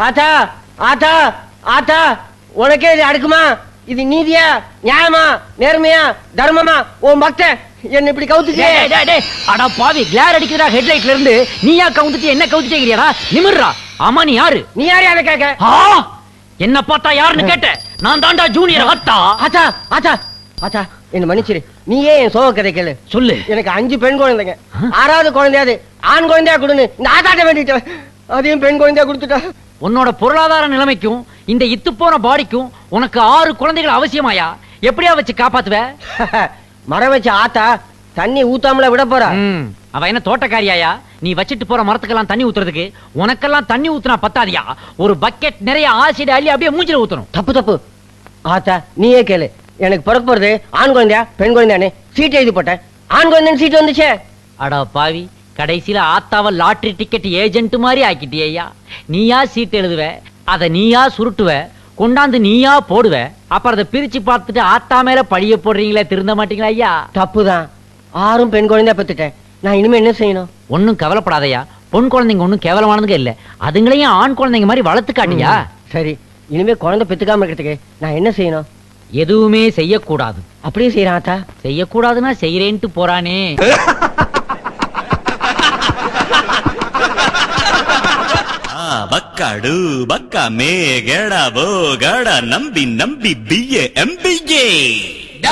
ஆத்தா ஆத்தா ஆத்தா உனக்கே இது அடுக்குமா இது நீதியா நியாயமா நேர்மையா தர்மமா உன் பக்தன் என்ன இப்படி கவுத்துட்டே டேய், டேய், டேய், டேய். அட பாவி கிளார் அடிக்கிறா ஹெட்லைட்ல இருந்து நீயா கவுந்துட்டு என்ன கவுந்துட்டேங்கிறியாடா நிமிர்றா ஆமா நீ யாரு நீ யாரு அதை கேட்க ஆ என்ன பார்த்தா யாருன்னு கேட்ட நான் தாண்டா ஜூனியர் அத்தா ஆத்தா ஆத்தா ஆத்தா என்ன மன்னிச்சிரு நீயே என் சோக கதை கேளு சொல்லு எனக்கு அஞ்சு பெண் குழந்தைங்க ஆறாவது குழந்தையாது ஆண் குழந்தையா கொடுன்னு இந்த ஆத்தாட்ட வேண்டிட்டேன் அதையும் பெண் குழந்தையா கொடுத்துட்டா உன்னோட பொருளாதார நிலைமைக்கும் இந்த இத்து போன பாடிக்கும் உனக்கு ஆறு குழந்தைகள் அவசியமாயா எப்படியா வச்சு காப்பாத்துவ மரம் வச்ச ஆத்தா தண்ணி ஊத்தாமல விட போறா ம், அவ என்ன தோட்டக்காரியாயா நீ வச்சிட்டு போற மரத்துக்கெல்லாம் தண்ணி ஊத்துறதுக்கு உனக்கெல்லாம் தண்ணி ஊத்துனா பத்தாதியா ஒரு பக்கெட் நிறைய ஆசிட் அள்ளி அப்படியே மூஞ்சில ஊத்தணும் தப்பு தப்பு ஆத்தா நீயே கேளு எனக்கு பிறக்க போறது ஆண் குழந்தையா பெண் குழந்தையானே சீட் எழுதி போட்டேன் ஆண் குழந்தைன்னு சீட் வந்துச்சே அடா பாவி கடைசியில ஆத்தாவ லாட்டரி டிக்கெட் ஏஜென்ட் மாதிரி ஆக்கிட்டியா நீயா சீட் எழுதுவ அத நீயா சுருட்டுவ கொண்டாந்து நீயா போடுவ அப்புறம் அதை பிரிச்சு பார்த்துட்டு ஆத்தா மேல பழிய போடுறீங்களே திருந்த மாட்டீங்களா ஐயா தப்புதான் ஆறும் பெண் குழந்தையா பெத்துட்டேன் நான் இனிமே என்ன செய்யணும் ஒண்ணும் கவலைப்படாதயா பொன் குழந்தைங்க ஒண்ணும் கேவலமானதுங்க இல்ல அதுங்களையும் ஆண் குழந்தைங்க மாதிரி வளர்த்து காட்டியா சரி இனிமே குழந்தை பெத்துக்காம இருக்கிறதுக்கு நான் என்ன செய்யணும் எதுவுமே செய்யக்கூடாது அப்படியே செய்யறேன் ஆத்தா செய்யக்கூடாதுன்னா செய்யறேன்ட்டு போறானே ಆ ಬಕ್ಕಡು ಬಕ್ಕ ಮೇಗಡ ಬೋಗಡ ನಂಬಿ ನಂಬಿ ಬಿಎ ಎಂಬಿಗೆ